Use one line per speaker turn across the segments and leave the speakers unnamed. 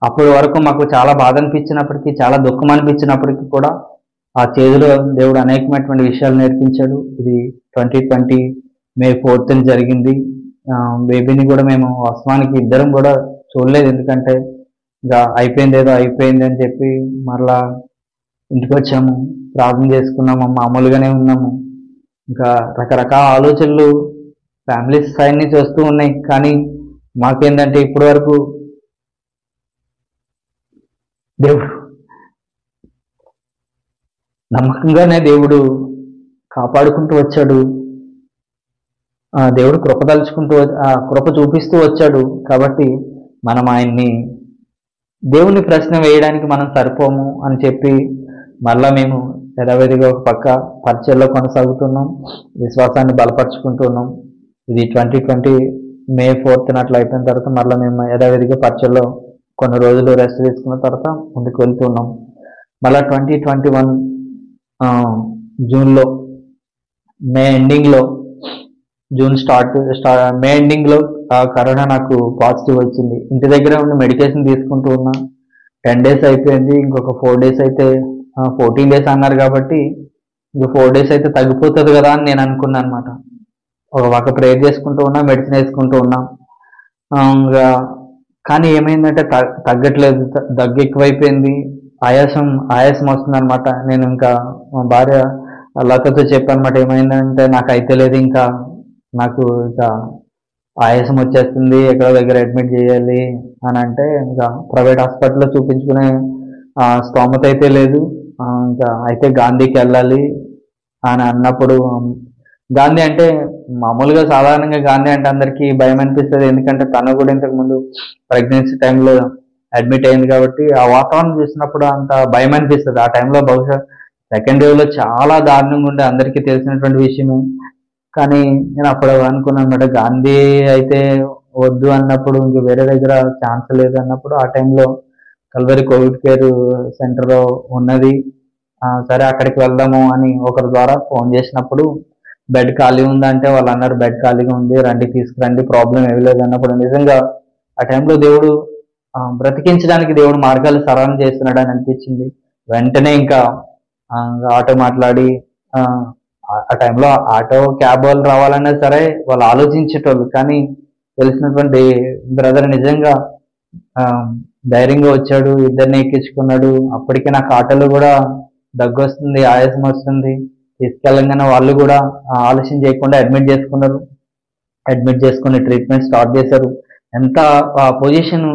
అప్పటి వరకు మాకు చాలా బాధ అనిపించినప్పటికీ చాలా దుఃఖం అనిపించినప్పటికీ కూడా ఆ చేతిలో దేవుడు అనేకమైనటువంటి విషయాలు నేర్పించాడు ఇది ట్వంటీ ట్వంటీ మే ఫోర్త్ జరిగింది ఆ, బేబీని కూడా మేము వాస్తవానికి ఇద్దరం కూడా చూడలేదు ఎందుకంటే ఇంకా అయిపోయింది ఏదో అయిపోయింది అని చెప్పి మరలా ఇంటికి వచ్చాము ప్రార్థన చేసుకున్నాము మామూలుగానే ఉన్నాము ఇంకా రకరకాల ఆలోచనలు ఫ్యామిలీస్ సైడ్ నుంచి వస్తూ ఉన్నాయి కానీ మాకేంటంటే ఇప్పటి వరకు దేవుడు నమ్మకంగానే దేవుడు కాపాడుకుంటూ వచ్చాడు ఆ దేవుడు కృప తలుచుకుంటూ వ- ఆ కృప చూపిస్తూ వచ్చాడు కాబట్టి మనం ఆయన్ని దేవుని ప్రశ్న వేయడానికి మనం సరిపోము అని చెప్పి మళ్ళా మేము యథావిధిగా ఒక పక్క పరిచయలో కొనసాగుతున్నాం విశ్వాసాన్ని బలపరుచుకుంటున్నాం ఇది ట్వంటీ ట్వంటీ మే ఫోర్త్ అట్లా అయిపోయిన తర్వాత మళ్ళీ మేము యథావిధిగా పరిచయలో కొన్ని రోజులు రెస్ట్ తీసుకున్న తర్వాత ముందుకు వెళ్తున్నాం మళ్ళీ ట్వంటీ ట్వంటీ వన్ జూన్లో మే ఎండింగ్లో జూన్ స్టార్ట్ స్టా మే ఎండింగ్లో కరోనా నాకు పాజిటివ్ వచ్చింది ఇంటి దగ్గర ఉండి మెడికేషన్ తీసుకుంటూ ఉన్నా టెన్ డేస్ అయిపోయింది ఇంకొక ఫోర్ డేస్ అయితే ఫోర్టీన్ డేస్ అన్నారు కాబట్టి ఇంకో ఫోర్ డేస్ అయితే తగ్గిపోతుంది కదా అని నేను అనుకున్నాను అనమాట ఒక పక్క ప్రేయర్ చేసుకుంటూ ఉన్నా మెడిసిన్ వేసుకుంటూ ఉన్నా ఆ, ఇంకా కానీ ఏమైందంటే తగ్- తగ్గట్లేదు త- దగ్గు ఎక్కువైపోయింది ఆయాసం ఆయాసం వస్తుంది అనమాట నేను ఇంకా మా భార్య లతతో చెప్పానమాట ఏమైందంటే నాకు అయితే లేదు ఇంకా నాకు ఇంకా ఆయాసం వచ్చేస్తుంది ఎక్కడో దగ్గర అడ్మిట్ చేయాలి అని అంటే ఇంకా ప్రైవేట్ హాస్పిటల్లో చూపించుకునే ఆ, స్తోమత అయితే లేదు ఆ, ఇంకా అయితే గాంధీకి వెళ్ళాలి అని అన్నప్పుడు గాంధీ అంటే మామూలుగా సాధారణంగా గాంధీ అంటే అందరికీ భయం అనిపిస్తుంది ఎందుకంటే తను కూడా ఇంతకు ముందు ప్రెగ్నెన్సీ టైంలో అడ్మిట్ అయింది కాబట్టి ఆ వాతావరణం చూసినప్పుడు అంత భయం అనిపిస్తుంది ఆ టైంలో బహుశా సెకండ్ వేవ్ లో చాలా దారుణంగా ఉండే అందరికీ తెలిసినటువంటి విషయమే కానీ నేను అప్పుడు అనుకున్నాను అనమాట గాంధీ అయితే వద్దు అన్నప్పుడు ఇంక వేరే దగ్గర ఛాన్స్ లేదు అన్నప్పుడు ఆ టైంలో కల్వరి కోవిడ్ కేర్ సెంటర్ ఉన్నది ఆ, సరే అక్కడికి వెళ్దాము అని ఒకరి ద్వారా ఫోన్ చేసినప్పుడు బెడ్ ఖాళీ ఉందంటే వాళ్ళు అన్నారు బెడ్ ఖాళీగా ఉంది రండి తీసుకురండి ప్రాబ్లం ఏమి లేదు అన్నప్పుడు నిజంగా ఆ టైంలో దేవుడు ఆ, బ్రతికించడానికి దేవుడు మార్గాలు సరళం చేస్తున్నాడు అని అనిపించింది వెంటనే ఇంకా ఆ, ఆటో మాట్లాడి ఆ, ఆ- ఆ టైంలో ఆటో క్యాబ్ వాళ్ళు రావాలన్నా సరే వాళ్ళు ఆలోచించేటోళ్ళు కానీ తెలిసినటువంటి బ్రదర్ నిజంగా ఆ, ధైర్యంగా వచ్చాడు ఇద్దరిని ఎక్కించుకున్నాడు అప్పటికే నాకు ఆటోలో కూడా దగ్గు వస్తుంది ఆయాసం వస్తుంది తీసుకెళ్ళగానే వాళ్ళు కూడా ఆ, ఆలస్యం చేయకుండా అడ్మిట్ చేసుకున్నారు అడ్మిట్ చేసుకుని ట్రీట్మెంట్ స్టార్ట్ చేశారు ఎంత పొజిషన్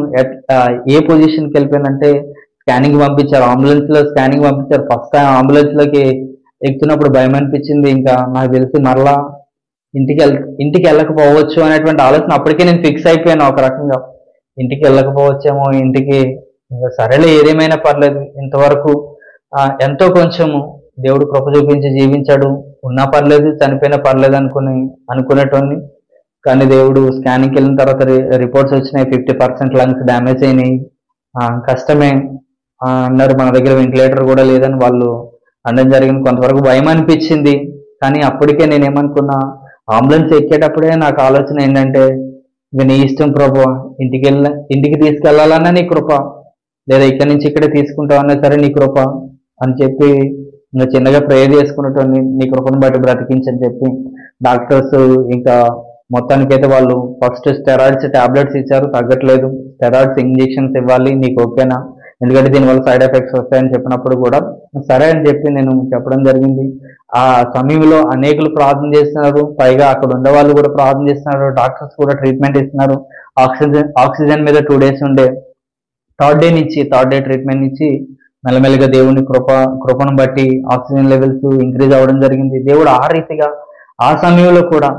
ఏ పొజిషన్కి వెళ్ళిపోయిందంటే స్కానింగ్ పంపించారు అంబులెన్స్ లో స్కానింగ్ పంపించారు ఫస్ట్ టైం అంబులెన్స్ లోకి ఎక్కుతున్నప్పుడు భయం అనిపించింది ఇంకా నాకు తెలిసి మరలా ఇంటికి వెళ్ ఇంటికి వెళ్ళకపోవచ్చు అనేటువంటి ఆలోచన అప్పటికే నేను ఫిక్స్ అయిపోయాను ఒక రకంగా ఇంటికి వెళ్ళకపోవచ్చేమో ఇంటికి ఇంకా సరేలే ఏదేమైనా పర్లేదు ఇంతవరకు ఆ, ఎంతో కొంచెము దేవుడు కృప చూపించి జీవించాడు ఉన్నా పర్లేదు చనిపోయినా పర్లేదు అనుకుని అనుకునేటోని కానీ దేవుడు స్కానింగ్కి వెళ్ళిన తర్వాత రిపోర్ట్స్ వచ్చినాయి ఫిఫ్టీ పర్సెంట్ లంగ్స్ డ్యామేజ్ అయినాయి ఆ, కష్టమే ఆ, అన్నారు మన దగ్గర వెంటిలేటర్ కూడా లేదని వాళ్ళు అనడం జరిగింది కొంతవరకు భయం అనిపించింది కానీ అప్పటికే నేను ఏమనుకున్నా అంబులెన్స్ ఎక్కేటప్పుడే నాకు ఆలోచన ఏంటంటే ఇక నీ ఇష్టం ప్రభు ఇంటికి వెళ్ళ ఇంటికి తీసుకెళ్లాలన్నా నీ కృప లేదా ఇక్కడి నుంచి ఇక్కడే తీసుకుంటావన్నా సరే నీ కృప అని చెప్పి ఇంకా చిన్నగా ప్రేయర్ చేసుకున్నట్టు నీ కృపను బట్టి బ్రతికించని చెప్పి డాక్టర్స్ ఇంకా మొత్తానికైతే వాళ్ళు ఫస్ట్ స్టెరాయిడ్స్ టాబ్లెట్స్ ఇచ్చారు తగ్గట్లేదు స్టెరాయిడ్స్ ఇంజెక్షన్స్ ఇవ్వాలి నీకు ఓకేనా ఎందుకంటే దీనివల్ల సైడ్ ఎఫెక్ట్స్ వస్తాయని చెప్పినప్పుడు కూడా సరే అని చెప్పి నేను చెప్పడం జరిగింది ఆ సమయంలో అనేకులు ప్రార్థన చేస్తున్నారు పైగా అక్కడ ఉండే వాళ్ళు కూడా ప్రార్థన చేస్తున్నారు డాక్టర్స్ కూడా ట్రీట్మెంట్ ఇస్తున్నారు ఆక్సిజన్ ఆక్సిజన్ మీద టూ డేస్ ఉండే థర్డ్ డే నుంచి థర్డ్ డే ట్రీట్మెంట్ నుంచి మెల్లమెల్లగా దేవుని కృప కృపను బట్టి ఆక్సిజన్ లెవెల్స్ ఇంక్రీజ్ అవ్వడం జరిగింది దేవుడు ఆ రీతిగా ఆ సమయంలో కూడా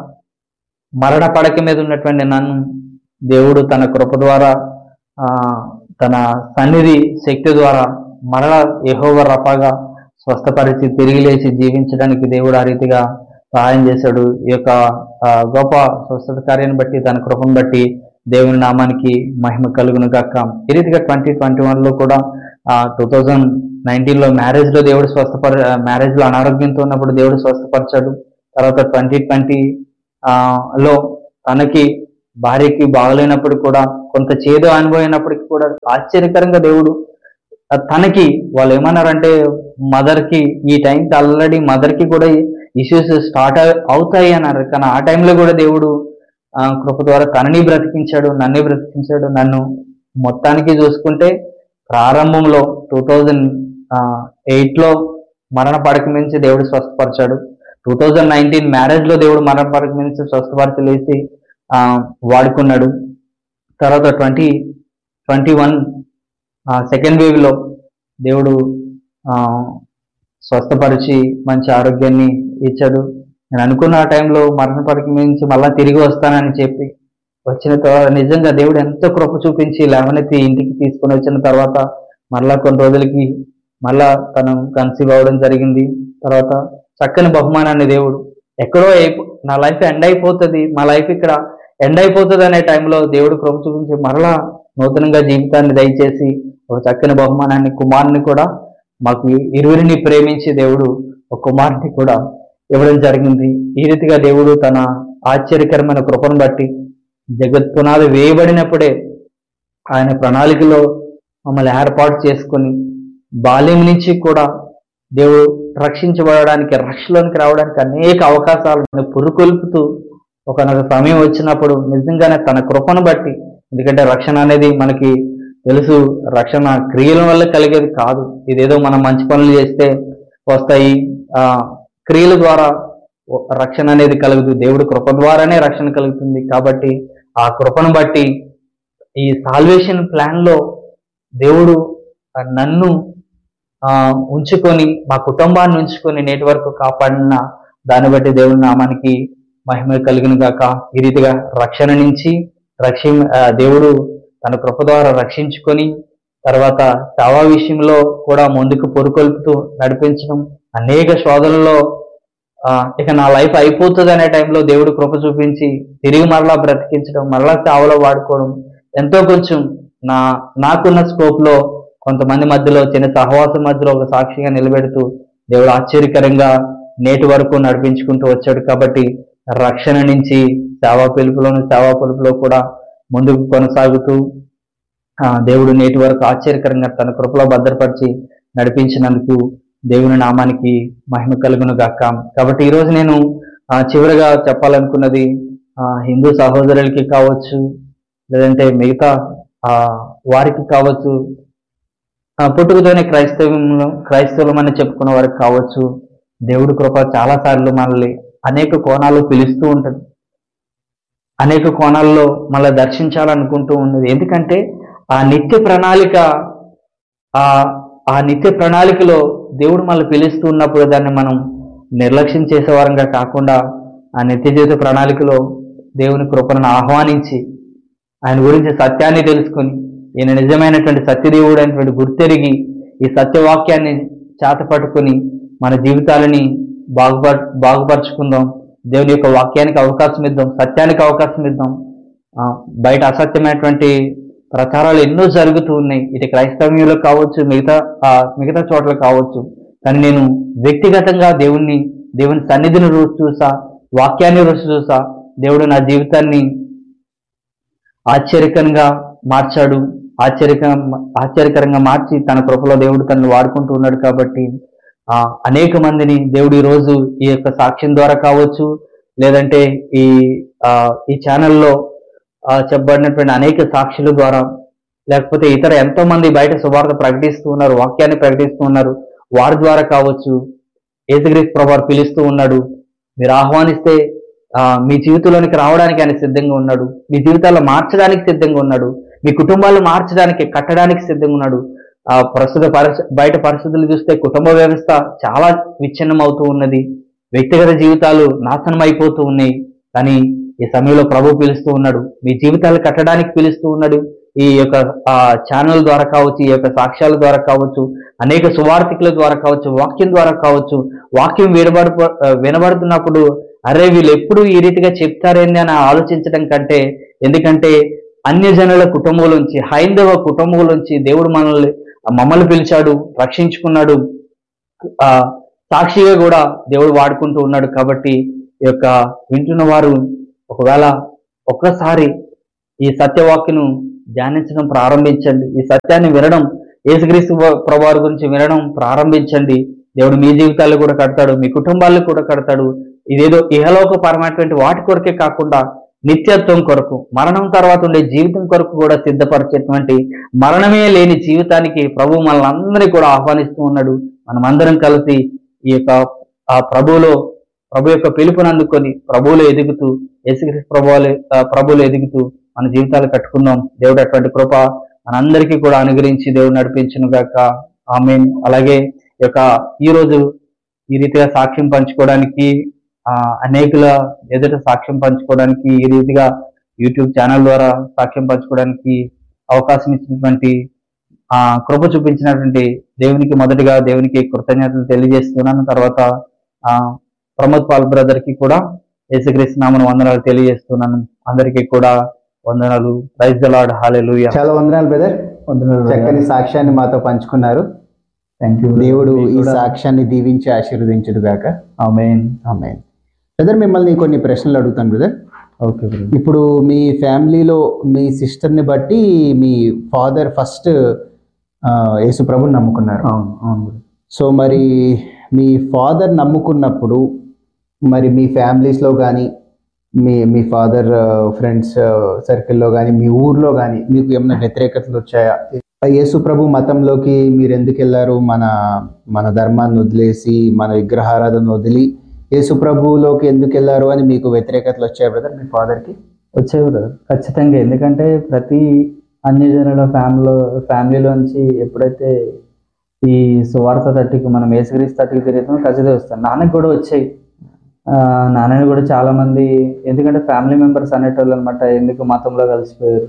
మరణ పడక మీద ఉన్నటువంటి నన్ను దేవుడు తన కృప ద్వారా ఆ, తన సన్నిధి శక్తి ద్వారా మరణ యెహోవ రఫాగా స్వస్థపరిచి తిరిగి లేచి జీవించడానికి దేవుడు ఆ రీతిగా సహాయం చేశాడు ఈ యొక్క ఆ, గొప్ప స్వస్థత కార్యాన్ని బట్టి తన కృపను బట్టి దేవుని నామానికి మహిమ కలుగును గాక ఈ రీతిగా ట్వంటీ ట్వంటీ వన్లో కూడా టూ థౌజండ్ నైన్టీన్లో మ్యారేజ్లో దేవుడు స్వస్థపర మ్యారేజ్లో అనారోగ్యంతో ఉన్నప్పుడు దేవుడు స్వస్థపరిచాడు తర్వాత ట్వంటీ ట్వంటీ లో తనకి భార్యకి బాగలేనప్పుడు కూడా కొంత చేదు అనుభవమైనప్పటికీ కూడా ఆశ్చర్యకరంగా దేవుడు ఆ తనకి వాళ్ళు ఏమన్నారంటే మదర్ కి ఈ టైంకి ఆల్రెడీ మదర్ కి కూడా ఇష్యూస్ స్టార్ట్ అవుతాయి అన్నారు కానీ ఆ టైంలో కూడా దేవుడు ఆ, కృప ద్వారా తనని బ్రతికించాడు నన్ను బ్రతికించాడు నన్ను మొత్తానికి చూసుకుంటే ప్రారంభంలో టూ థౌజండ్ ఎయిట్లో మరణ పడక నుంచి దేవుడు స్వస్థపరిచాడు టూ థౌజండ్ నైన్టీన్ మ్యారేజ్ లో దేవుడు మరణ పడక నుంచి స్వస్థపరచలేసి ఆ, వాడుకున్నాడు తర్వాత twenty twenty one second wave లో దేవుడు ఆ, స్వస్థపరిచి మంచి ఆరోగ్యాన్ని ఇచ్చాడు నేను అనుకున్న ఆ టైంలో మరణ పడక నుంచి మళ్ళా తిరిగి వస్తానని చెప్పి వచ్చిన తర్వాత నిజంగా దేవుడు ఎంతో కృప చూపించి లేవనెత్తి ఇంటికి తీసుకొని వచ్చిన తర్వాత మరలా కొన్ని రోజులకి మళ్ళా తను కన్సీవ్ అవ్వడం జరిగింది తర్వాత చక్కని బహుమానాన్ని దేవుడు ఎక్కడో అయిపో నా లైఫ్ ఎండ్ అయిపోతుంది మా లైఫ్ ఇక్కడ ఎండ్ అయిపోతుంది అనే టైంలో దేవుడు కృప చూపించి మరలా నూతనంగా జీవితాన్ని దయచేసి ఒక చక్కని బహుమానాన్ని కుమారుని కూడా మాకు ఇరువురిని ప్రేమించి దేవుడు ఒక కుమారుని కూడా ఇవ్వడం జరిగింది ఈ రీతిగా దేవుడు తన ఆశ్చర్యకరమైన కృపను బట్టి జగత్ పునాది వేయబడినప్పుడే ఆయన ప్రణాళికలో మమ్మల్ని ఏర్పాటు చేసుకొని బాల్యం నుంచి కూడా దేవుడు రక్షించబడడానికి రక్షలోనికి రావడానికి అనేక అవకాశాలను పురుకొల్పుతూ ఒకనొక సమయం వచ్చినప్పుడు నిజంగానే తన కృపను బట్టి ఎందుకంటే రక్షణ అనేది మనకి తెలుసు రక్షణ క్రియల వల్ల కలిగేది కాదు ఇదేదో మనం మంచి పనులు చేస్తే వస్తాయి ఆ క్రియల ద్వారా రక్షణ అనేది కలుగుతుంది దేవుడి కృప ద్వారానే రక్షణ కలుగుతుంది కాబట్టి ఆ కృపను బట్టి ఈ సాల్వేషన్ ప్లాన్ లో దేవుడు ఆ, నన్ను ఆ, ఉంచుకొని మా కుటుంబాన్ని ఉంచుకొని నేటి వరకు కాపాడిన దాన్ని బట్టి దేవుడి నామానికి మహిమ కలిగిన గాక ఈ రీతిగా రక్షణ నుంచి రక్షి ఆ, దేవుడు తన కృప ద్వారా రక్షించుకొని తర్వాత చావా విషయంలో కూడా ముందుకు పొరుకొల్పుతూ నడిపించడం అనేక శోధనలో ఆ, ఇక నా లైఫ్ అయిపోతుంది అనే టైంలో దేవుడు కృప చూపించి తిరిగి మరలా బ్రతికించడం మరలా చావలో వాడుకోవడం ఎంతో కొంచెం నా నాకున్న స్కోప్ లో కొంతమంది మధ్యలో చిన్న సహవాసం మధ్యలో ఒక సాక్షిగా నిలబెడుతూ దేవుడు ఆశ్చర్యకరంగా నేటి వరకు నడిపించుకుంటూ వచ్చాడు కాబట్టి రక్షణ నుంచి సేవా పిలుపులోను సేవా పిలుపులో కూడా ముందుకు కొనసాగుతూ ఆ, దేవుడు నేటి వరకు ఆశ్చర్యకరంగా తన కృపలో భద్రపరిచి నడిపించినందుకు దేవుని నామానికి మహిమ కలుగును గాక కాబట్టి ఈరోజు నేను ఆ, చివరిగా చెప్పాలనుకున్నది ఆ, హిందూ సహోదరులకి కావచ్చు లేదంటే మిగతా ఆ, వారికి కావచ్చు ఆ, పుట్టుకతోనే క్రైస్తవంలో క్రైస్తవులం అని చెప్పుకున్న వారికి కావచ్చు దేవుడి కృప చాలా సార్లు మనల్ని అనేక కోణాలు పిలుస్తూ ఉంటుంది అనేక కోణాల్లో మళ్ళీ దర్శించాలనుకుంటూ ఉన్నది ఎందుకంటే ఆ నిత్య ప్రణాళిక ఆ ఆ నిత్య ప్రణాళికలో దేవుడు మనల్ని పిలుస్తూ ఉన్నప్పుడు దాన్ని మనం నిర్లక్ష్యం చేసేవారంగా కాకుండా ఆ నిత్య జీవిత ప్రణాళికలో దేవుని కృపను ఆహ్వానించి ఆయన గురించి సత్యాన్ని తెలుసుకొని ఈయన నిజమైనటువంటి సత్యదేవుడు అనేటువంటి గుర్తెరిగి ఈ సత్యవాక్యాన్ని చేతపట్టుకొని మన జీవితాలని బాగుపర బాగుపరుచుకుందాం దేవుని యొక్క వాక్యానికి అవకాశం ఇద్దాం సత్యానికి అవకాశం ఇద్దాం ఆ, బయట అసత్యమైనటువంటి ప్రచారాలు ఎన్నో జరుగుతూ ఉన్నాయి ఇది క్రైస్తవ్యంలో కావచ్చు మిగతా ఆ, మిగతా చోట్ల కావచ్చు కానీ నేను వ్యక్తిగతంగా దేవుణ్ణి దేవుని సన్నిధిని రుచి చూసా వాక్యాన్ని రుచి చూసా దేవుడు నా జీవితాన్ని ఆశ్చర్యకరంగా మార్చాడు ఆశ్చర్యక ఆశ్చర్యకరంగా మార్చి తన కృపలో దేవుడు తనను వాడుకుంటూ ఉన్నాడు కాబట్టి ఆ అనేక మందిని దేవుడు ఈ రోజు ఈ యొక్క సాక్ష్యం ద్వారా కావచ్చు లేదంటే ఈ ఆ ఈ ఛానల్లో ఆ, చెప్పబడినటువంటి అనేక సాక్షుల ద్వారా లేకపోతే ఇతర ఎంతో మంది బయట సువార్త ప్రకటిస్తూ ఉన్నారు వాక్యాన్ని ప్రకటిస్తూ ఉన్నారు వారి ద్వారా కావచ్చు ఏసుక్రీస్తు ప్రభావం పిలుస్తూ ఉన్నాడు మీరు ఆహ్వానిస్తే ఆ, మీ జీవితంలోనికి రావడానికి ఆయన సిద్ధంగా ఉన్నాడు మీ జీవితాల్లో మార్చడానికి సిద్ధంగా ఉన్నాడు మీ కుటుంబాలు మార్చడానికి కట్టడానికి సిద్ధంగా ఉన్నాడు ఆ ప్రస్తుత పరిస్థ బయట పరిస్థితులు చూస్తే కుటుంబ వ్యవస్థ చాలా విచ్ఛిన్నం అవుతూ ఉన్నది వ్యక్తిగత జీవితాలు నాశనం అయిపోతూ ఉన్నాయి కానీ ఈ సమయంలో ప్రభు పిలుస్తూ ఉన్నాడు మీ జీవితాలు కట్టడానికి పిలుస్తూ ఉన్నాడు ఈ యొక్క ఆ ఛానల్ ద్వారా కావచ్చు ఈ యొక్క సాక్ష్యాల ద్వారా కావచ్చు అనేక సువార్థికుల ద్వారా కావచ్చు వాక్యం ద్వారా కావచ్చు వాక్యం వినబడు వినబడుతున్నప్పుడు అరే వీళ్ళు ఎప్పుడు ఈ రీతిగా చెప్తారేంది అని ఆలోచించడం కంటే ఎందుకంటే అన్యజనుల కుటుంబంలోంచి హైందవ కుటుంబంలోంచి దేవుడు మనల్ని మమ్మల్ని పిలిచాడు రక్షించుకున్నాడు ఆ సాక్షిగా కూడా దేవుడు వాడుకుంటూ ఉన్నాడు కాబట్టి ఈ యొక్క వింటున్న వారు ఒకవేళ ఒక్కసారి ఈ సత్యవాక్యను ధ్యానించడం ప్రారంభించండి ఈ సత్యాన్ని వినడం యేసుక్రీస్తు ప్రభువారి గురించి వినడం ప్రారంభించండి దేవుడు మీ జీవితాలు కూడా కడతాడు మీ కుటుంబాలను కూడా కడతాడు ఇదేదో ఇహలోక పరమైనటువంటి వాటి కొరకే కాకుండా నిత్యత్వం కొరకు మరణం తర్వాత ఉండే జీవితం కొరకు కూడా సిద్ధపరిచేటువంటి మరణమే లేని జీవితానికి ప్రభు మనల్ని అందరినీ కూడా ఆహ్వానిస్తూ ఉన్నాడు మనం అందరం కలిసి ఈ యొక్క ఆ ప్రభువులో ప్రభు యొక్క పిలుపుని అందుకొని ప్రభువులో ఎదుగుతూ యేసుక్రీస్తు ప్రభువులు ప్రభువులో ఎదుగుతూ మన జీవితాలు కట్టుకుందాం దేవుడు అటువంటి కృప మనందరికీ కూడా అనుగ్రహించి దేవుడు నడిపించును గాక ఆమె అలాగే ఈ యొక్క ఈ రోజు ఈ రీతిగా సాక్ష్యం పంచుకోవడానికి ఆ అనేకుల ఎదుట సాక్ష్యం పంచుకోవడానికి ఈ రీతిగా యూట్యూబ్ ఛానల్ ద్వారా సాక్ష్యం పంచుకోవడానికి అవకాశం ఇచ్చినటువంటి ఆ కృప చూపించినటువంటి దేవునికి మొదటిగా దేవునికి కృతజ్ఞతలు తెలియజేస్తున్నాను తర్వాత ఆ ప్రమోద్ పాల్ బ్రదర్ కి కూడా యేసుక్రీస్తు నామను వందనాలు తెలియజేస్తున్నాను అందరికీ కూడా వందనాలు ప్రైజ్ ద లార్డ్ హాలెలూయా
చాలా వందనాలు బ్రదర్ చక్కని సాక్ష్యాన్ని మాతో పంచుకున్నారు
థ్యాంక్ యూ
దేవుడు ఈ సాక్ష్యాన్ని దీవించి ఆశీర్వదించుడు గాక
ఆమేన్
ఆమె బ్రదర్ మిమ్మల్ని కొన్ని ప్రశ్నలు అడుగుతాను బ్రదర్
ఓకే బ్రదర్
ఇప్పుడు మీ ఫ్యామిలీలో మీ సిస్టర్ని బట్టి మీ ఫాదర్ ఫస్ట్ యేసు ప్రభుని నమ్ముకున్నారు
అవును అవును brother.
సో మరి మీ ఫాదర్ నమ్ముకున్నప్పుడు మరి మీ ఫ్యామిలీస్లో కానీ మీ మీ ఫాదర్ ఫ్రెండ్స్ సర్కిల్లో కానీ మీ ఊర్లో కానీ మీకు ఏమైనా వ్యతిరేకతలు వచ్చాయా యేసు ప్రభు మతంలోకి మీరు ఎందుకు వెళ్ళారు మన మన ధర్మాన్ని వదిలేసి మన విగ్రహారాధన వదిలి యేసు ప్రభువులోకి ఎందుకు వెళ్ళారు అని మీకు వ్యతిరేకతలు వచ్చాయి బ్రదర్ మీ ఫాదర్కి
వచ్చేవి బ్రదర్ ఖచ్చితంగా ఎందుకంటే ప్రతి అన్ని జనుల ఫ్యామిలీలో ఫ్యామిలీలోంచి ఎప్పుడైతే ఈ సువార్త తట్టుకి మనం ఏసుక్రీస్తు తట్టుకి తిరుగుతామో ఖచ్చితంగా వస్తాం నాన్నకి కూడా వచ్చాయి ఆ, నాన్నని కూడా చాలా మంది ఎందుకంటే ఫ్యామిలీ మెంబర్స్ అనేటోళ్ళు అనమాట ఎందుకు మతంలో కలిసిపోయారు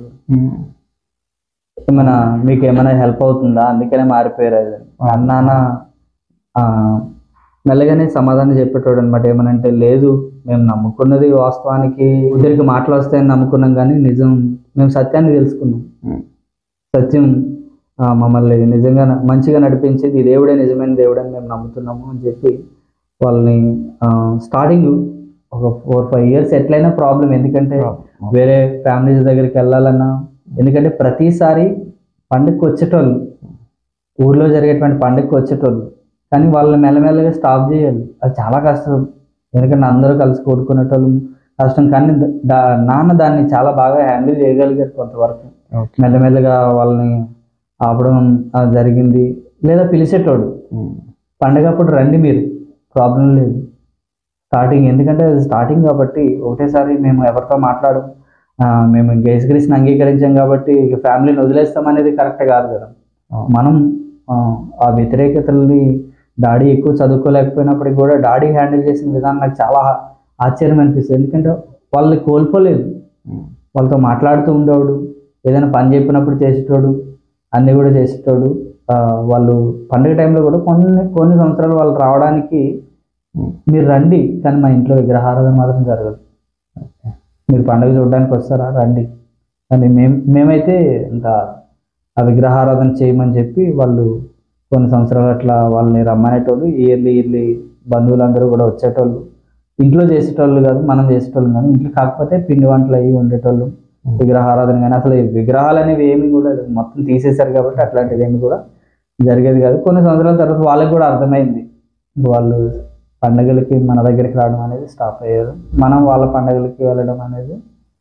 ఏమైనా మీకు ఏమైనా హెల్ప్ అవుతుందా అందుకనే మారిపోయారు అది అన్నాన ఆ, మెల్లగానే సమాధానం చెప్పేటోడు అనమాట ఏమనంటే లేదు మేము నమ్ముకున్నది వాస్తవానికి ఇద్దరికి మాటలు వస్తాయని నమ్ముకున్నాం కానీ నిజం మేము సత్యాన్ని తెలుసుకున్నాం సత్యం ఆ, మమ్మల్ని నిజంగా న- మంచిగా నడిపించేది ఈ దేవుడే నిజమైన దేవుడని మేము నమ్ముతున్నాము అని చెప్పి వాళ్ళని స్టార్టింగ్ ఒక ఫోర్ ఫైవ్ ఇయర్స్ ఎట్లయినా ప్రాబ్లం ఎందుకంటే వేరే ఫ్యామిలీస్ దగ్గరికి వెళ్ళాలన్నా ఎందుకంటే ప్రతిసారి పండుగకి వచ్చేటోళ్ళు ఊర్లో జరిగేటువంటి పండుగకి వచ్చేటోళ్ళు కానీ వాళ్ళని మెల్లమెల్లగా స్టాప్ చేయాలి అది చాలా కష్టం ఎందుకంటే అందరూ కలిసి కూడుకునేటోళ్ళు కష్టం కానీ ద- దా- నాన్న దాన్ని చాలా బాగా హ్యాండిల్ చేయగలిగారు కొంతవరకు మెల్లమెల్లగా వాళ్ళని ఆపడం ఆ, జరిగింది లేదా పిలిచేటోడు పండగ అప్పుడు రండి మీరు ప్రాబ్లం లేదు స్టార్టింగ్ ఎందుకంటే అది స్టార్టింగ్ కాబట్టి ఒకటేసారి మేము ఎవరితో మాట్లాడం ఆ, మేము ఇంకా యేసుక్రీస్తుని అంగీకరించాం కాబట్టి ఇక ఫ్యామిలీని వదిలేస్తాం అనేది కరెక్ట్ కాదు కదా మనం ఆ, ఆ వ్యతిరేకతల్ని డాడీ ఎక్కువ చదువుకోలేకపోయినప్పటికీ కూడా డాడీ హ్యాండిల్ చేసిన విధానం నాకు చాలా ఆశ్చర్యం అనిపిస్తుంది ఎందుకంటే వాళ్ళని కోల్పోలేదు వాళ్ళతో మాట్లాడుతూ ఉండేవాడు ఏదైనా పని చెప్పినప్పుడు చేసేటోడు అన్నీ కూడా చేసేటోడు ఆ, వాళ్ళు పండుగ టైంలో కూడా కొన్ని కొన్ని సంవత్సరాలు వాళ్ళు రావడానికి మీరు రండి కానీ మా ఇంట్లో విగ్రహారాధన మాత్రం జరగదు మీరు పండుగ చూడడానికి వస్తారా రండి కానీ మేము మేమైతే ఇంకా ఆ విగ్రహారాధన చేయమని చెప్పి వాళ్ళు కొన్ని సంవత్సరాలు అట్లా వాళ్ళని రమ్మనేటోళ్ళు ఇయర్లీ ఇయర్లీ బంధువులందరూ కూడా వచ్చేటోళ్ళు ఇంట్లో చేసేటోళ్ళు కాదు మనం చేసేటోళ్ళు కానీ ఇంట్లో కాకపోతే పిండి వంటలు అవి ఉండేటోళ్ళు విగ్రహారాధన కానీ అసలు ఈ విగ్రహాలు అనేవి ఏమి కూడా లేవు. మొత్తం తీసేశారు కాబట్టి అట్లాంటిది ఏమి కూడా జరిగేది కాదు కొన్ని సంవత్సరాల తర్వాత వాళ్ళకి కూడా అర్థమైంది వాళ్ళు పండగలకి మన దగ్గరికి రావడం అనేది స్టాప్ అయ్యారు మనం వాళ్ళ పండగలకి వెళ్ళడం అనేది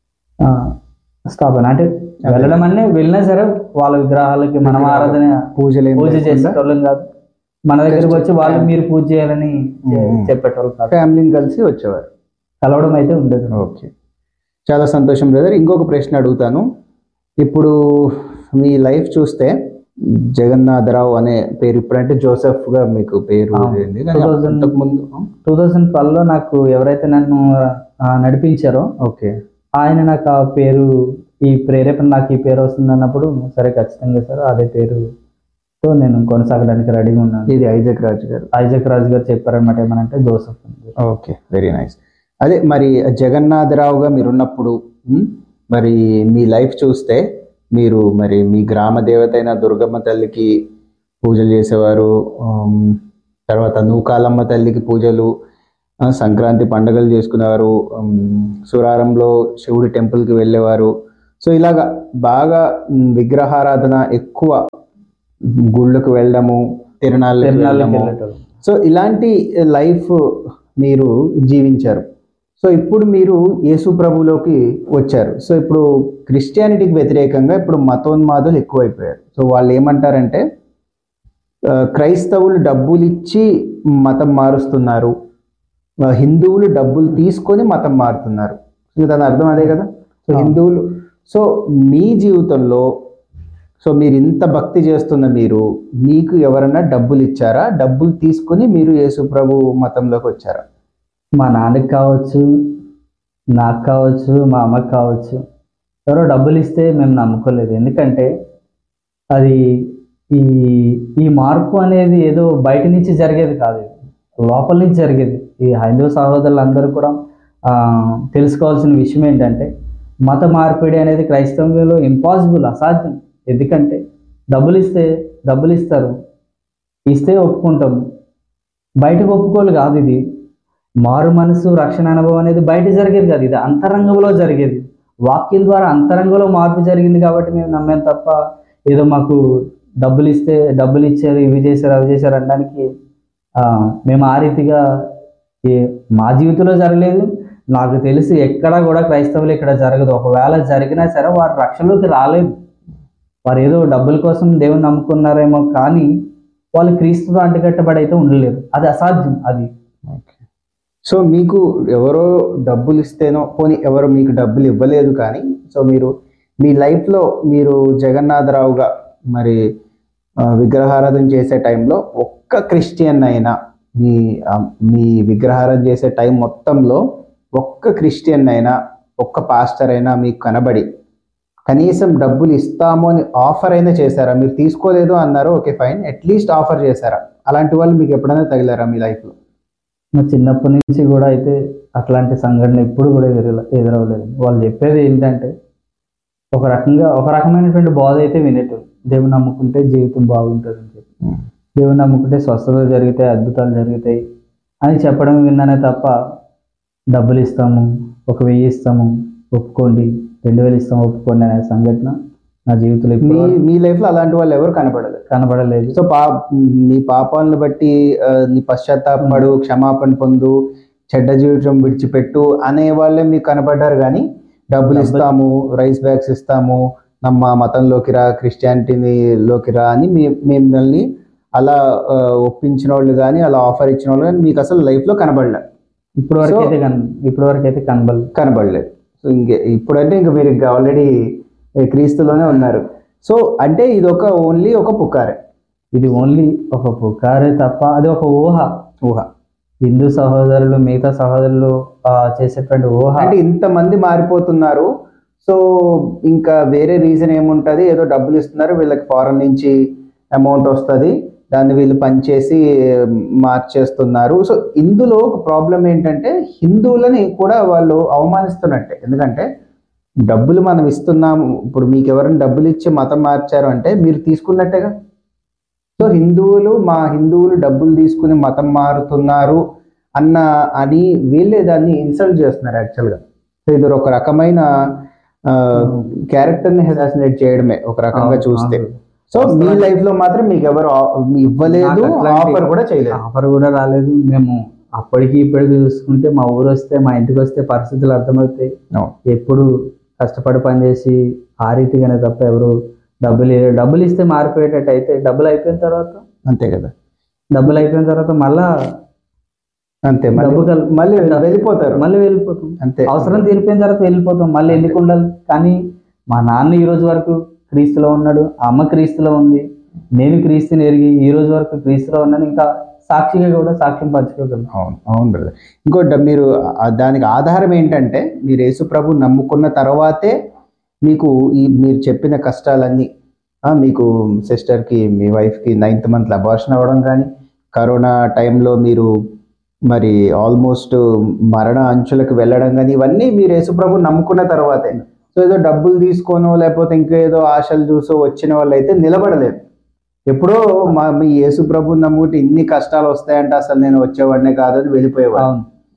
స్టాప్ అయినా అంటే వెళ్ళడం అంటే వెళ్ళినా సరే వాళ్ళ విగ్రహాలకి మనం ఆరాధన
పూజలు ఏం
పూజ
లేకుండా
చేసేటోళ్ళం కాదు మన దగ్గరికి వచ్చి వాళ్ళు మీరు పూజ చేయాలని చె-
మ్మ్.
చెప్పేటోళ్ళు కాదు
ఫ్యామిలీని కలిసి వచ్చేవారు
కలవడం అయితే ఉండేది
ఓకే చాలా సంతోషం బ్రదర్ ఇంకొక ప్రశ్న అడుగుతాను ఇప్పుడు మీ లైఫ్ చూస్తే జగన్నాథరావు అనే పేరు ఇప్పుడంటే జోసెఫ్ గా మీకు పేరు
అవును.
ఉంది కానీ
2000
అంతకుముందు
టూ థౌజండ్ ట్వెల్వ్లో నాకు ఎవరైతే నన్ను ఆ, నడిపించారో
ఓకే
ఆయన నాకు ఆ పేరు ఈ ప్రేరేపణ నాకు ఈ పేరు వస్తుంది అన్నప్పుడు సరే ఖచ్చితంగా సార్ అదే పేరుతో నేను కొనసాగడానికి రెడీగా ఉన్నాను
ఇది ఐజక్ రాజు గారు
ఐజక్ రాజు గారు చెప్పారనమాట ఏమనంటే జోసఫ్ అని.
ఓకే వెరీ నైస్ అదే మరి జగన్నాథరావుగా మీరున్నప్పుడు ఉమ్, మరి మీ లైఫ్ చూస్తే మీరు మరి మీ గ్రామ దేవత అయిన దుర్గమ్మ తల్లికి పూజలు చేసేవారు ఉమ్, తర్వాత నూకాలమ్మ తల్లికి పూజలు ఆ, సంక్రాంతి పండుగలు చేసుకునేవారు ఉమ్, సురారంలో శివుడి టెంపుల్కి వెళ్ళేవారు సో ఇలాగా బాగా ఉమ్, విగ్రహారాధన ఎక్కువ గుళ్ళకు వెళ్ళడము తిరణాలకు
తిరునాళ్ళకి
వెళ్ళడము
వెళ్ళేటోళ్ళు.
సో ఇలాంటి లైఫ్ మీరు జీవించారు సో ఇప్పుడు మీరు యేసు ప్రభులోకి వచ్చారు సో ఇప్పుడు క్రిస్టియానిటీకి వ్యతిరేకంగా ఇప్పుడు మతోన్మాదులు ఎక్కువైపోయారు సో వాళ్ళు ఏమంటారంటే ఆ, క్రైస్తవులు డబ్బులు ఇచ్చి మతం మారుస్తున్నారు ఆ, హిందువులు డబ్బులు తీసుకొని మతం మారుతున్నారు సో దాని అర్థం అదే కదా సో
అవును.
హిందువులు సో మీ జీవితంలో సో మీరు ఇంత భక్తి చేస్తున్న మీరు మీకు ఎవరన్నా డబ్బులు ఇచ్చారా డబ్బులు తీసుకుని మీరు యేసు ప్రభు మతంలోకి వచ్చారా
మా నాన్నకి కావచ్చు నాకు కావచ్చు మా అమ్మకి కావచ్చు ఎవరో డబ్బులు ఇస్తే మేము నమ్ముకోలేదు ఎందుకంటే అది ఈ ఈ మార్పు అనేది ఏదో బయట నుంచి జరిగేది కాదు ఇది. లోపల నుంచి జరిగేది ఈ హైందవ సహోదరులందరూ కూడా ఆ, తెలుసుకోవాల్సిన విషయం ఏంటంటే మత మార్పిడి అనేది క్రైస్తవంలో ఇంపాసిబుల్ అసాధ్యం ఎందుకంటే డబ్బులు ఇస్తే డబ్బులు ఇస్తారు ఇస్తే ఒప్పుకుంటాం బయటకు ఒప్పుకోలు కాదు ఇది మారు మనసు రక్షణ అనుభవం అనేది బయట జరిగేది కాదు ఇది అంతరంగంలో జరిగేది వాక్యం ద్వారా అంతరంగంలో మార్పు జరిగింది కాబట్టి మేము నమ్మాం తప్ప ఏదో మాకు డబ్బులు ఇస్తే డబ్బులు ఇచ్చారు ఇవి చేశారు అవి చేశారు అనడానికి ఆ, మేము ఆ రీతిగా ఏ మా జీవితంలో జరగలేదు నాకు తెలిసి ఎక్కడ కూడా క్రైస్తవులు ఇక్కడ జరగదు ఒకవేళ జరిగినా సరే వారు రక్షణలోకి రాలేదు వారు ఏదో డబ్బుల కోసం దేవుని నమ్ముకున్నారేమో కానీ వాళ్ళు క్రీస్తుతో అంటుకట్టబడి అయితే ఉండలేరు అది అసాధ్యం అది
సో మీకు ఎవరో డబ్బులు ఇస్తేనో పోనీ ఎవరో మీకు డబ్బులు ఇవ్వలేదు కానీ సో మీరు మీ లైఫ్లో మీరు జగన్నాథరావుగా మరి ఆ, విగ్రహారాధన చేసే టైంలో ఒక్క క్రిస్టియన్ అయినా మీ ఆ, మీ విగ్రహారాధన చేసే టైం మొత్తంలో ఒక్క క్రిస్టియన్ అయినా ఒక్క పాస్టర్ అయినా మీకు కనబడి కనీసం డబ్బులు ఇస్తాము అని ఆఫర్ అయినా చేశారా మీరు తీసుకోలేదు అన్నారు ఓకే ఫైన్ అట్లీస్ట్ ఆఫర్ చేశారా అలాంటి వాళ్ళు మీకు ఎప్పుడైనా తగిలారా మీ లైఫ్లో
నా చిన్నప్పటి నుంచి కూడా అయితే అట్లాంటి సంఘటన ఎప్పుడు కూడా ఎదుర ఎదురవ్వలేదు వాళ్ళు చెప్పేది ఏంటంటే ఒక రకంగా ఒక రకమైనటువంటి బాధ అయితే వినేటోళ్ళు దేవుని నమ్ముకుంటే జీవితం బాగుంటుంది అని చెప్పి దేవుని నమ్ముకుంటే స్వస్థత జరుగుతాయి అద్భుతాలు జరుగుతాయి అని చెప్పడం విన్నానే తప్ప డబ్బులు ఇస్తాము ఒక వెయ్యి ఇస్తాము ఒప్పుకోండి రెండు వేలు ఇస్తాము ఒప్పుకోండి అనే సంఘటన నా జీవితంలో
మీ
ఇప్పుడు
మీ లైఫ్ లో అలాంటి వాళ్ళు ఎవరు కనపడలేదు
కనబడలేదు
సో పా మీ పాపాలను బట్టి ఆ, నీ పశ్చాత్తాపడు క్షమాపణ పొందు చెడ్డ జీవితం విడిచిపెట్టు అనే వాళ్ళే మీకు కనపడ్డారు కానీ డబ్బులు
డబ్బులు-
ఇస్తాము రైస్ బ్యాగ్స్ ఇస్తాము నమ్మ మతంలోకి రా క్రిస్టియానిటీని లోకి రా అని మీ మిమ్మల్ని అలా ఆ, ఒప్పించిన వాళ్ళు కానీ అలా ఆఫర్ ఇచ్చిన వాళ్ళు కానీ మీకు అసలు లైఫ్ లో కనబడలే
ఇప్పుడు వరకు
So-
అయితే కన్ ఇప్పుడు వరకు అయితే కనబడలేదు
కనబడలేదు సో ఇంకే ఇప్పుడంటే ఇంకా మీరు ఇంకా ఆల్రెడీ క్రీస్తులోనే ఉన్నారు సో అంటే ఇది ఒక ఓన్లీ ఒక పుకారే
ఇది ఓన్లీ ఒక పుకారే తప్ప అది ఒక ఊహ
ఊహ
హిందూ సహోదరులు మిగతా సహోదరులు ఆ, చేసేటువంటి ఊహ
అంటే ఇంతమంది మారిపోతున్నారు సో ఇంకా వేరే రీజన్ ఏముంటుంది ఏదో డబ్బులు ఇస్తున్నారు వీళ్ళకి ఫారెన్ నుంచి అమౌంట్ వస్తుంది దాన్ని వీళ్ళు పనిచేసి మార్చేస్తున్నారు సో ఇందులో ఒక ప్రాబ్లం ఏంటంటే హిందువులని కూడా వాళ్ళు అవమానిస్తున్నట్టే ఎందుకంటే డబ్బులు మనం ఇస్తున్నాము ఇప్పుడు మీకు ఎవరైనా డబ్బులు ఇచ్చి మతం మార్చారు అంటే మీరు తీసుకున్నట్టేగా సో హిందువులు మా హిందువులు డబ్బులు తీసుకుని మతం మారుతున్నారు అన్న అని వీళ్ళే దాన్ని ఇన్సల్ట్ చేస్తున్నారు యాక్చువల్గా సో ఇది ఒక రకమైన క్యారెక్టర్ని అసాసినేట్ చేయడమే ఒక రకంగా చూస్తే సో మీ లైఫ్ లో మాత్రం మీకు ఎవరు ఆ- ఇవ్వలేదు
నాకు అట్లాంటి-
ఆఫర్ కూడా చేయలేదు
ఆఫర్ కూడా రాలేదు మేము అప్పటికి ఇప్పటికి చూసుకుంటే మా ఊరు వస్తే మా ఇంటికి వస్తే పరిస్థితులు అర్థమవుతాయి
అవును.
ఎప్పుడు కష్టపడి పనిచేసి ఆ రీతిగానే తప్ప ఎవరు డబ్బులు డబ్బులు ఇస్తే మారిపోయేటట్టు అయితే డబ్బులు అయిపోయిన తర్వాత
అంతే కదా
డబ్బులు అయిపోయిన తర్వాత మళ్ళా
అంతే మళ్ళీ
డబ్బు కల్-
మళ్ళీ వెళ్ళిపోతారు
మళ్ళీ వెళ్ళిపోతాం
అంతే
అవసరం తీరిపోయిన తర్వాత వెళ్ళిపోతాం మళ్ళీ ఎందుకు ఉండాలి కానీ మా నాన్న ఈ రోజు వరకు క్రీస్తులో ఉన్నాడు అమ్మ క్రీస్తులో ఉంది నేను క్రీస్తుని ఎరిగి ఈ రోజు వరకు క్రీస్తులో ఉన్నాను ఇంకా సాక్షిగా కూడా సాక్ష్యం పంచుకోగలను
అవును అవును బ్రదర్ ఇంకోటి మీరు ఆ- దానికి ఆధారం ఏంటంటే మీరు యేసు ప్రభు నమ్ముకున్న తర్వాతే మీకు ఈ మీరు చెప్పిన కష్టాలన్నీ ఆ, మీకు సిస్టర్కి మీ వైఫ్కి నైన్త్ మంత్లో అబార్షన్ అవ్వడం కానీ కరోనా టైంలో మీరు మరి ఆల్మోస్ట్ మరణ అంచులకు వెళ్ళడం కానీ ఇవన్నీ మీరు యేసుప్రభు నమ్ముకున్న తర్వాతే సో ఏదో డబ్బులు తీసుకోనో లేకపోతే ఇంకా ఏదో ఆశలు చూసో వచ్చిన వాళ్ళు అయితే నిలబడలేదు ఎప్పుడో మా మీ యేసుప్రభు నమ్ముకుంటే ఇన్ని కష్టాలు వస్తాయంటే అసలు నేను వచ్చేవాడినే కాదని వెళ్ళిపోయేవాడు
అవును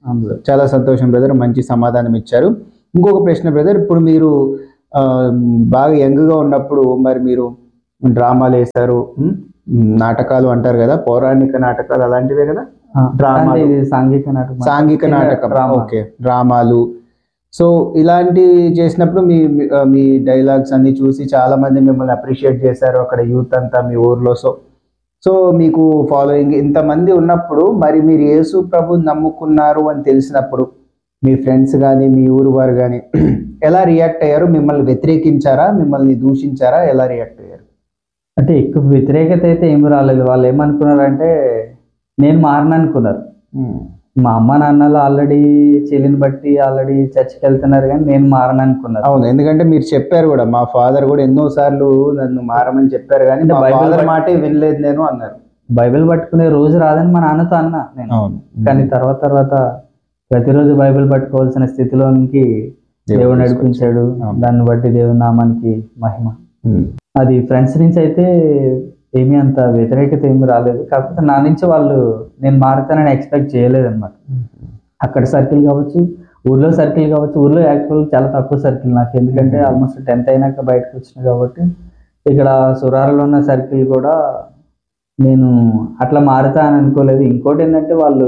అవును
చాలా సంతోషం బ్రదర్ మంచి సమాధానం ఇచ్చారు ఇంకొక ప్రశ్న బ్రదర్ ఇప్పుడు మీరు ఆ, బాగా యంగ్గా ఉన్నప్పుడు మరి మీరు డ్రామాలు వేశారు ఉమ్, నాటకాలు అంటారు కదా పౌరాణిక నాటకాలు అలాంటివే కదా డ్రామాలు.
అంటే ఇది సాంఘిక నాటకం
సాంఘిక
చిన్న
నాటకం
డ్రామా.
ఓకే డ్రామాలు సో ఇలాంటివి చేసినప్పుడు మీ మీ- ఆ, మీ డైలాగ్స్ అన్ని చూసి చాలా మంది మిమ్మల్ని అప్రిషియేట్ చేశారు అక్కడ యూత్ అంతా మీ ఊర్లో సో సో మీకు ఫాలోయింగ్ ఇంతమంది ఉన్నప్పుడు మరి మీరు యేసు ప్రభు నమ్ముకున్నారు అని తెలిసినప్పుడు మీ ఫ్రెండ్స్ కానీ మీ ఊరు వారు కానీ ఎలా రియాక్ట్ అయ్యారు మిమ్మల్ని వ్యతిరేకించారా మిమ్మల్ని దూషించారా ఎలా రియాక్ట్ అయ్యారు
అంటే ఎక్కువ వ్యతిరేకత అయితే ఏమి రాలేదు వాళ్ళు ఏమనుకున్నారంటే నేను మారను అనుకున్నారు మా అమ్మ నాన్నలు ఆల్రెడీ చెల్లిని బట్టి ఆల్రెడీ చర్చికి వెళ్తున్నారు కానీ నేను మారను అనుకున్నారు
అవును ఎందుకంటే మీరు చెప్పారు కూడా మా ఫాదర్ కూడా ఎన్నో సార్లు నన్ను మారమని చెప్పారు కానీ
అంటే
మా
బైబిల్
ఫాదర్
బట్టి-
మాటే వినలేదు నేను అన్నారు
బైబిల్ పట్టుకునే రోజు రాదని మా నాన్నతో అన్నా నేను
అవును
కానీ తర్వాత తర్వాత ప్రతిరోజు బైబిల్ పట్టుకోవాల్సిన స్థితిలోనికి దేవుడు నడిపించాడు
అవును.
దాన్ని బట్టి దేవుని నామానికి మహిమ
ఉమ్.
అది ఫ్రెండ్స్ నుంచి అయితే ఏమీ అంత వ్యతిరేకత ఏమీ రాలేదు కాకపోతే నా నుంచి వాళ్ళు నేను మారుతానని ఎక్స్పెక్ట్ చేయలేదు అనమాట అక్కడ సర్కిల్ కావచ్చు ఊర్లో సర్కిల్ కావచ్చు ఊర్లో యాక్చువల్ చాలా తక్కువ సర్కిల్ నాకు ఎందుకంటే
Mhm.
ఆల్మోస్ట్ టెన్త్ అయినాక బయటకు వచ్చిన కాబట్టి ఇక్కడ సురారులో ఉన్న సర్కిల్ కూడా నేను అట్లా మారుతా అని అనుకోలేదు ఇంకోటి ఏంటంటే వాళ్ళు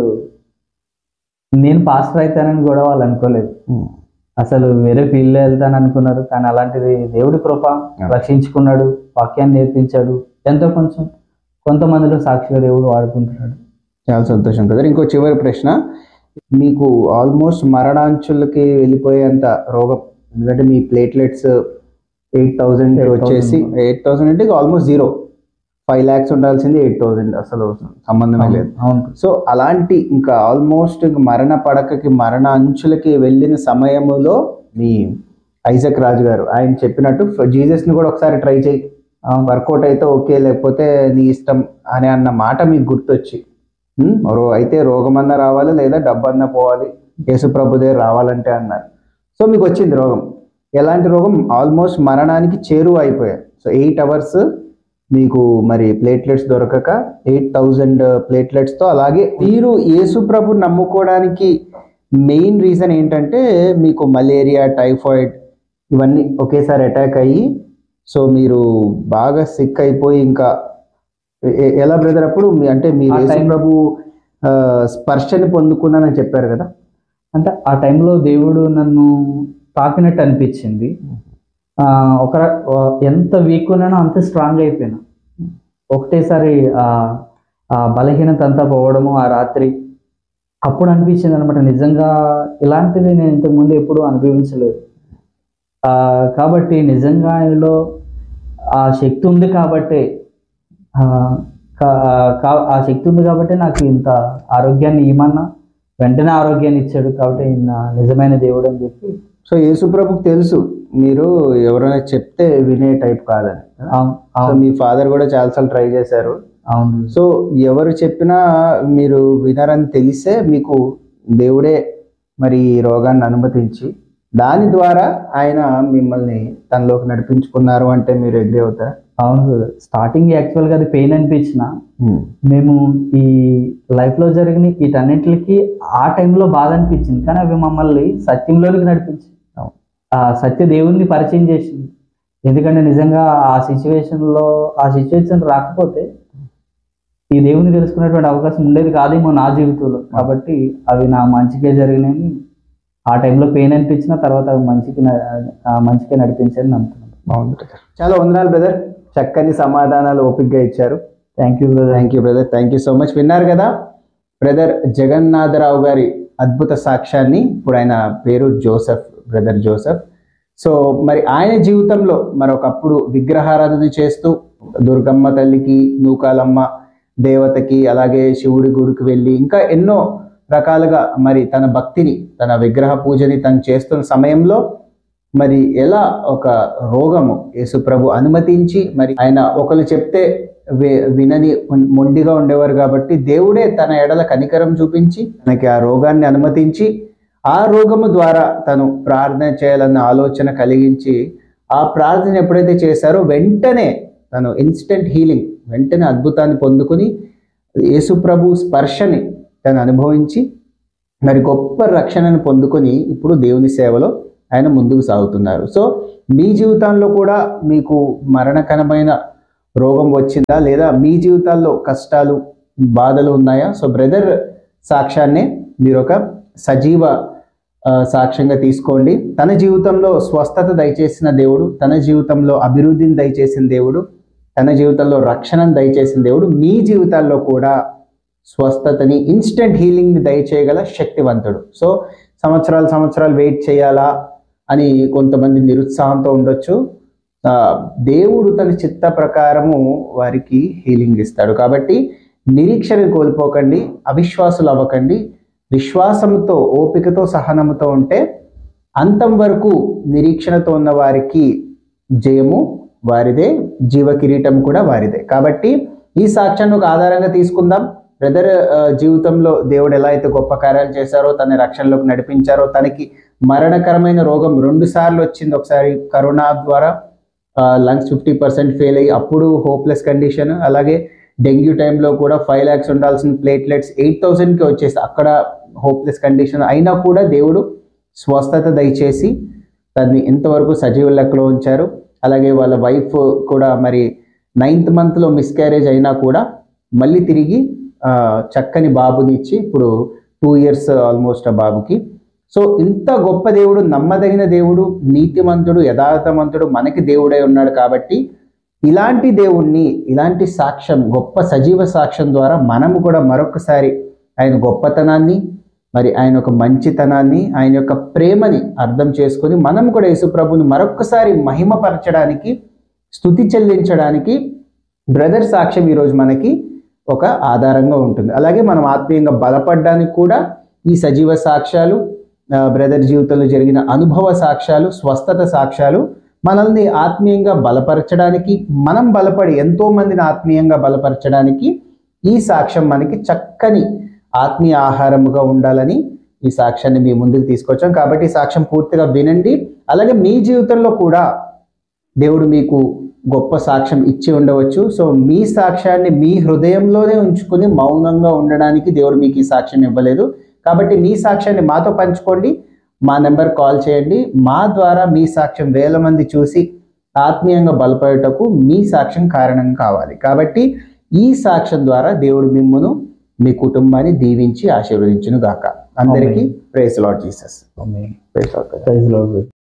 నేను పాస్టర్ అవుతానని కూడా వాళ్ళు అనుకోలేదు
ఉమ్.
అసలు వేరే ఫీల్డ్లో వెళ్తాను అనుకున్నారు కానీ అలాంటిది దేవుడి కృప రక్షించుకున్నాడు వాక్యాన్ని నేర్పించాడు ఎంతో కొంచెం కొంతమందిలో సాక్షిగా దేవుడు వాడుకుంటున్నాడు
చాలా సంతోషం బ్రదర్ ఇంకో చివరి ప్రశ్న మీకు ఆల్మోస్ట్ మరణాంచులకి వెళ్ళిపోయేంత రోగం ఎందుకంటే మీ ప్లేట్లెట్స్ ఎయిట్ థౌజండ్
8,000.
వచ్చేసి ఎయిట్ థౌసండ్ అంటే ఆల్మోస్ట్ జీరో ఫైవ్ ల్యాక్స్ ఉండాల్సింది ఎయిట్ థౌసండ్ అసలు సంబంధమే లేదు
అవును
సో అలాంటి ఇంకా ఆల్మోస్ట్ ఇంక మరణ పడకకి మరణ అంచులకి వెళ్ళిన సమయంలో మీ ఐజక్ రాజు గారు ఆయన చెప్పినట్టు జీసస్ని కూడా ఒకసారి ట్రై చేయి
అవును
వర్కౌట్ అయితే ఓకే లేకపోతే నీ ఇష్టం అని అన్న మాట మీకు గుర్తొచ్చి ఉమ్, రో అయితే రోగమన్నా రావాలి లేదా డబ్బన్నా పోవాలి యేసుప్రభు దగ్గర రావాలంటే అన్నారు సో మీకు వచ్చింది రోగం ఎలాంటి రోగం ఆల్మోస్ట్ మరణానికి చేరువ అయిపోయారు సో ఎయిట్ అవర్స్ మీకు మరి ప్లేట్లెట్స్ దొరకక ఎయిట్ థౌజండ్ ప్లేట్లెట్స్తో అలాగే మీరు యేసుప్రభు నమ్ముకోవడానికి మెయిన్ రీజన్ ఏంటంటే మీకు మలేరియా టైఫాయిడ్ ఇవన్నీ ఒకేసారి అటాక్ అయ్యి సో మీరు బాగా సిక్ అయిపోయి ఇంకా ఎ- ఎ- ఎలా బ్రదర్ అప్పుడు మీ అంటే మీరు
ఆ time-
యేసుప్రభు ఆ, స్పర్శని పొందుకున్నానని చెప్పారు కదా
అంటే ఆ టైంలో దేవుడు నన్ను తాకినట్టు అనిపించింది ఆ, ఒక ర- ఆ, ఎంత వీక్ ఉన్నానో అంత స్ట్రాంగ్ అయిపోయినా ఒకటేసారి ఆ ఆ బలహీనత అంతా పోవడము ఆ రాత్రి అప్పుడు అనిపించింది అనమాట నిజంగా ఇలాంటిది నేను ఇంతకుముందు ఎప్పుడూ అనుభవించలేదు ఆ, కాబట్టి నిజంగా ఆయనలో ఆ శక్తి ఉంది కాబట్టే ఆ, కా- కా- ఆ శక్తి ఉంది కాబట్టి నాకు ఇంత ఆరోగ్యాన్ని ఇమ్మన్నా వెంటనే ఆరోగ్యాన్ని ఇచ్చాడు కాబట్టి ఈయన నిజమైన దేవుడు అని చెప్పి
సో యేసుప్రభుకి తెలుసు మీరు ఎవరైనా చెప్తే వినే టైప్ కాదని
అవును
సో
అవును
మీ ఫాదర్ కూడా చాలాసార్లు ట్రై చేశారు
అవును
సో ఎవరు చెప్పినా మీరు వినరని తెలిసే మీకు దేవుడే మరి ఈ రోగాన్ని అనుమతించి దాని ద్వారా ఆయన మిమ్మల్ని తనలోకి నడిపించుకున్నారు అంటే మీరు ఎగ్రీ అవుతారా
అవును స్టార్టింగ్ యాక్చువల్గా అది పెయిన్ అనిపించిన మేము ఈ లైఫ్లో జరిగిన వీటన్నిటికి ఆ టైంలో బాధ అనిపించింది కానీ అవి మమ్మల్ని సత్యంలోనికి నడిపించింది
అవును.
ఆ సత్య దేవుణ్ణి పరిచయం చేసింది ఎందుకంటే నిజంగా ఆ సిచ్యువేషన్లో ఆ సిచ్యువేషన్ రాకపోతే ఈ దేవుని తెలుసుకునేటువంటి అవకాశం ఉండేది కాదేమో నా జీవితంలో కాబట్టి అవి నా మంచికే జరిగినాయని ఆ టైంలో పెయిన్ అనిపించిన తర్వాత అవి మంచికి న- ఆ మంచికే నడిపించని నమ్ముతున్నాను
బాగుంది బ్రదర్ చాలా వందనాలు బ్రదర్ చక్కని సమాధానాలు ఓపిక్గా ఇచ్చారు
thank you brother
thank you brother thank you so much విన్నారు కదా బ్రదర్ జగన్నాథరావు గారి అద్భుత సాక్ష్యాన్ని ఇప్పుడు ఆయన పేరు జోసెఫ్ బ్రదర్ జోసెఫ్ సో మరి ఆయన జీవితంలో మరొకప్పుడు విగ్రహారాధన చేస్తూ దుర్గమ్మ తల్లికి నూకాలమ్మ దేవతకి అలాగే శివుడి గుడికి వెళ్ళి ఇంకా ఎన్నో రకాలుగా మరి తన భక్తిని తన విగ్రహ పూజని తను చేస్తున్న సమయంలో మరి ఎలా ఒక రోగము యేసుప్రభు అనుమతించి మరి ఆయన ఒకరు చెప్తే వి- వినని మొం- మొండిగా ఉండేవారు కాబట్టి దేవుడే తన ఎడల కనికరం చూపించి తనకి ఆ రోగాన్ని అనుమతించి ఆ రోగము ద్వారా తను ప్రార్థన చేయాలన్న ఆలోచన కలిగించి ఆ ప్రార్థన ఎప్పుడైతే చేశారో వెంటనే తను ఇన్స్టెంట్ హీలింగ్ వెంటనే అద్భుతాన్ని పొందుకుని యేసుప్రభు స్పర్శని తను అనుభవించి మరి గొప్ప రక్షణను పొందుకొని ఇప్పుడు దేవుని సేవలో ఆయన ముందుకు సాగుతున్నారు సో మీ జీవితంలో కూడా మీకు మరణకరమైన రోగం వచ్చిందా లేదా మీ జీవితాల్లో కష్టాలు బాధలు ఉన్నాయా సో బ్రదర్ సాక్ష్యాన్నే మీరు ఒక సజీవ ఆ, సాక్ష్యంగా తీసుకోండి తన జీవితంలో స్వస్థత దయచేసిన దేవుడు తన జీవితంలో అభివృద్ధిని దయచేసిన దేవుడు తన జీవితంలో రక్షణను దయచేసిన దేవుడు మీ జీవితాల్లో కూడా స్వస్థతని ఇన్స్టెంట్ హీలింగ్ని దయచేయగల శక్తివంతుడు సో సంవత్సరాలు సంవత్సరాలు వెయిట్ చేయాలా అని కొంతమంది నిరుత్సాహంతో ఉండొచ్చు ఆ, దేవుడు తన చిత్త ప్రకారము వారికి హీలింగ్ ఇస్తాడు కాబట్టి నిరీక్షణ కోల్పోకండి అవిశ్వాసులు అవ్వకండి విశ్వాసంతో ఓపికతో సహనంతో ఉంటే అంతం వరకు నిరీక్షణతో ఉన్న వారికి జయము వారిదే జీవ కిరీటం కూడా వారిదే కాబట్టి ఈ సాక్ష్యాన్ని ఒక ఆధారంగా తీసుకుందాం బ్రదర్ జీవితంలో దేవుడు ఎలా అయితే గొప్ప కార్యాలు చేశారో తన రక్షణలోకి నడిపించారో తనకి మరణకరమైన రోగం రెండు సార్లు వచ్చింది ఒకసారి కరోనా ద్వారా లంగ్స్ ఫిఫ్టీ పర్సెంట్ ఫెయిల్ అయ్యి అప్పుడు హోప్లెస్ కండిషన్ అలాగే డెంగ్యూ టైంలో కూడా ఫైవ్ ల్యాక్స్ ఉండాల్సిన ప్లేట్లెట్స్ ఎయిట్ థౌసండ్కి వచ్చేసి అక్కడ హోప్లెస్ కండిషన్ అయినా కూడా దేవుడు స్వస్థత దయచేసి దాన్ని ఇంతవరకు సజీవ లెక్కలో ఉంచారు అలాగే వాళ్ళ వైఫ్ కూడా మరి నైన్త్ మంత్లో మిస్క్యారేజ్ అయినా కూడా మళ్ళీ తిరిగి ఆ, చక్కని బాబుని ఇచ్చి ఇప్పుడు టూ ఇయర్స్ ఆల్మోస్ట్ ఆ బాబుకి సో ఇంత గొప్ప దేవుడు నమ్మదగిన దేవుడు నీతిమంతుడు యథార్థమంతుడు మనకి దేవుడై ఉన్నాడు కాబట్టి ఇలాంటి దేవుణ్ణి ఇలాంటి సాక్ష్యం గొప్ప సజీవ సాక్ష్యం ద్వారా మనము కూడా మరొకసారి ఆయన గొప్పతనాన్ని మరి ఆయన యొక్క మంచితనాన్ని ఆయన యొక్క ప్రేమని అర్థం చేసుకొని మనం కూడా యేసుప్రభుని మరొకసారి మహిమపరచడానికి స్థుతి చెల్లించడానికి బ్రదర్ సాక్ష్యం ఈరోజు మనకి ఒక ఆధారంగా ఉంటుంది అలాగే మనం ఆత్మీయంగా బలపడడానికి కూడా ఈ సజీవ సాక్ష్యాలు ఆ, బ్రదర్ జీవితంలో జరిగిన అనుభవ సాక్ష్యాలు స్వస్థత సాక్ష్యాలు మనల్ని ఆత్మీయంగా బలపరచడానికి మనం బలపడి ఎంతో మందిని ఆత్మీయంగా బలపరచడానికి ఈ సాక్ష్యం మనకి చక్కని ఆత్మీయ ఆహారముగా ఉండాలని ఈ సాక్ష్యాన్ని మీ ముందుకు తీసుకొచ్చాం కాబట్టి ఈ సాక్ష్యం పూర్తిగా వినండి అలాగే మీ జీవితంలో కూడా దేవుడు మీకు గొప్ప సాక్ష్యం ఇచ్చి ఉండవచ్చు సో మీ సాక్ష్యాన్ని మీ హృదయంలోనే ఉంచుకుని మౌనంగా ఉండడానికి దేవుడు మీకు ఈ సాక్ష్యం ఇవ్వలేదు కాబట్టి మీ సాక్ష్యాన్ని మాతో పంచుకోండి మా నెంబర్ కాల్ చేయండి మా ద్వారా మీ సాక్ష్యం వేల మంది చూసి ఆత్మీయంగా బలపడటకు మీ సాక్ష్యం కారణం కావాలి కాబట్టి ఈ సాక్ష్యం ద్వారా దేవుడు మిమ్మును మీ కుటుంబాన్ని దీవించి ఆశీర్వదించును గాక అందరికీ praise lord Jesus
Amen.
Praise lord
Praise the Lord.